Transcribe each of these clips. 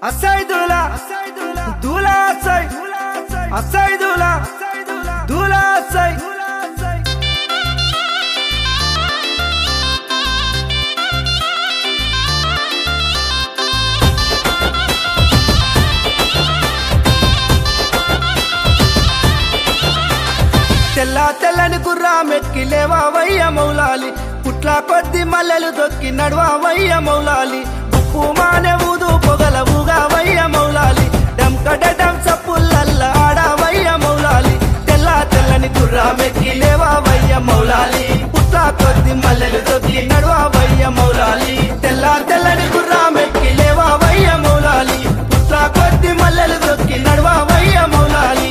అస్సాయి దూలా దూలా అస్సాయి అస్సాయి దూలా దూలా అస్సాయి తెల్ల తెల్లని గుర్రా మెక్కి లేవావయ్య మౌలాలి పుట్ల కొద్ది మల్లెలు దొక్కి నడవావయ్య మౌలాలి ఉప్పు మానే ఊదు పొగల ఊగావయ్య మౌలాలి డంకడ డం సప్పుల్లల్ల ఆడావయ్య మౌలాలి తెల్ల తెల్లని గుర్రా మెక్కి లేవావయ్య మౌలాలి పుట్ల కొద్ది మల్లెలు దొక్కి నడవావయ్య మౌలాలి తెల్ల తెల్లని గుర్రా మెక్కి లేవావయ్య మౌలాలి పుట్ల కొద్ది మల్లెలు దొక్కి నడవావయ్య మౌలాలి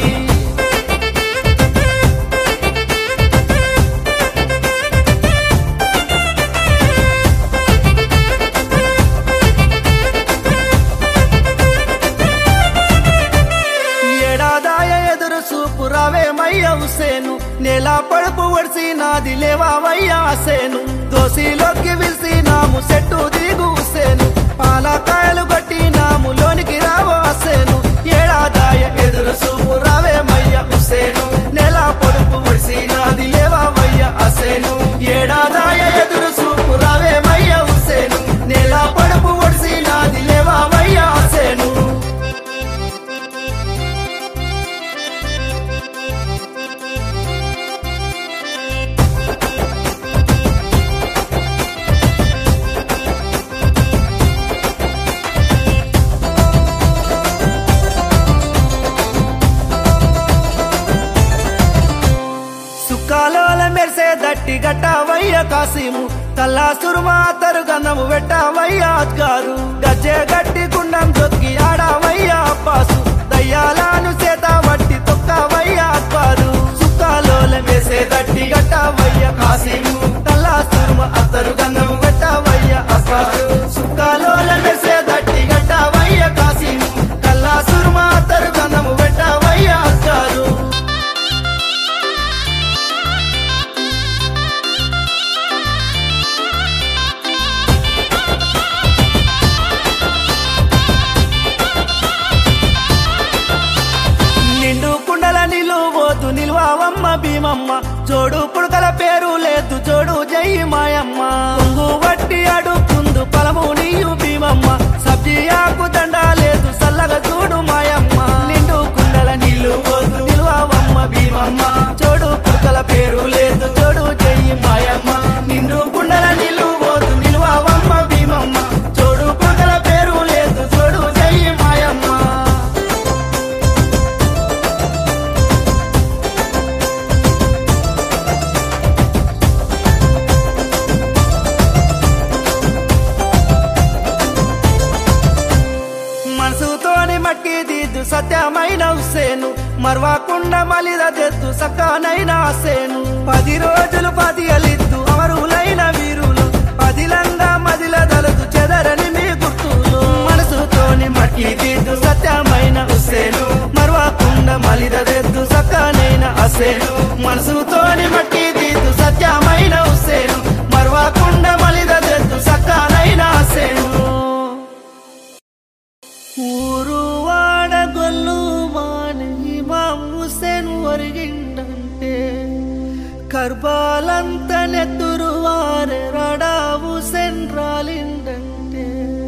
ఏడాదాయ ఎదురు చూపు రావేమయ్య హుసేను నేల పడుపు ఒడిసి నాది లేవావయ్య హసేను దోసిలోకి విలిసి నాము సెట్టు దిగు హుసేను పాలకాయలు కొట్టి నాము లోనికి రావో హసేను ఏడాదాయ ఎదురు చూపు రావేమయ్య హుసేను నేల పడుపు ఒడిసి నాది లేవావయ్య హసేను ఏడాదాయ ఎదురు చూపు రావేమయ్య హుసేను నేల పడుపు ఒడిసి నాది లేవావయ్య హసేను సుఖాలోల మెరిసే దట్టి గట్టవయ్య కాసిము కల్లా సురుమా తరుగన్నము పెట్టవయ్య అద్గారు గజ్జె గట్టి గుండం దొక్కి ఆడవయ్య అబ్బాసు దయ్యాలను చేత వట్టి తొక్కవయ్య అక్బారు సుఖాలోల మెరిసే దట్టి గట్టవయ్య కాసిము కల్లా సురుమ అత్తరు గన్నము పెట్టవయ్య అబ్బాసు సుఖాలోల మెరిసే దట్టి గట్టవయ్య కాసిము కల్లా సురుమ అత్తరు గన్నము పెట్టవయ్య అక్బారు నిండు కుండల నిలువోతు నిల్వావమ్మ భీమమ్మ జోడు పుడకల పేరు లేదు జోడు జై మాయమ్మ కొంగు వట్టి అడుగుందు పలము నీయు భీమమ్మ సబ్జీ ఆకు దండ లేదు సల్లగా చూడు మాయమ్మ నిండు కుండల నిలువోతు నిల్వావమ్మ భీమమ్మ జోడు పుడకల పేరు లేదు జోడు జై మాయమ్మ నిండు కుండల నిలువోతు నిల్వావమ్మ భీమమ్మ జోడు పుడకల పేరు లేదు జోడు జై మాయమ్మ మనసుతోని మట్టి దిద్దు సత్యమైన హుసేను మర్వాకుండా మలిద తెద్దు సక్కనైన హసేను పది రోజులు పది అలిద్దు అమరులైన వీరులు పదిలంగా మదిల దలదు చెదరని మీ గుర్తులు మనసుతోని మట్టి దిద్దు సత్యమైన హుసేను మర్వాకుండా మలిద తెద్దు సక్కనైన హసేను మనసుతోని మట్టి దిద్దు సత్యమైన హుసేను మర్వాకుండా మలిద తెద్దు సక్కనైన హసేను ఊరు వాడగొల్లు మాని మా హుసేన్ ఒరిగిండంటే కర్బాలంత నెత్తురు వారే రడా హుసేన్ రాలిండంటే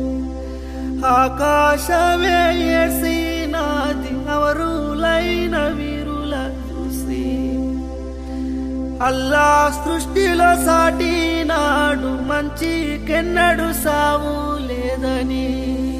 ఆకాశమే ఏసినాది అవరులైన వీరుల చూసి అల్లా సృష్టిలో సాటి నాడు మంచి కెన్నడు సావు లేదని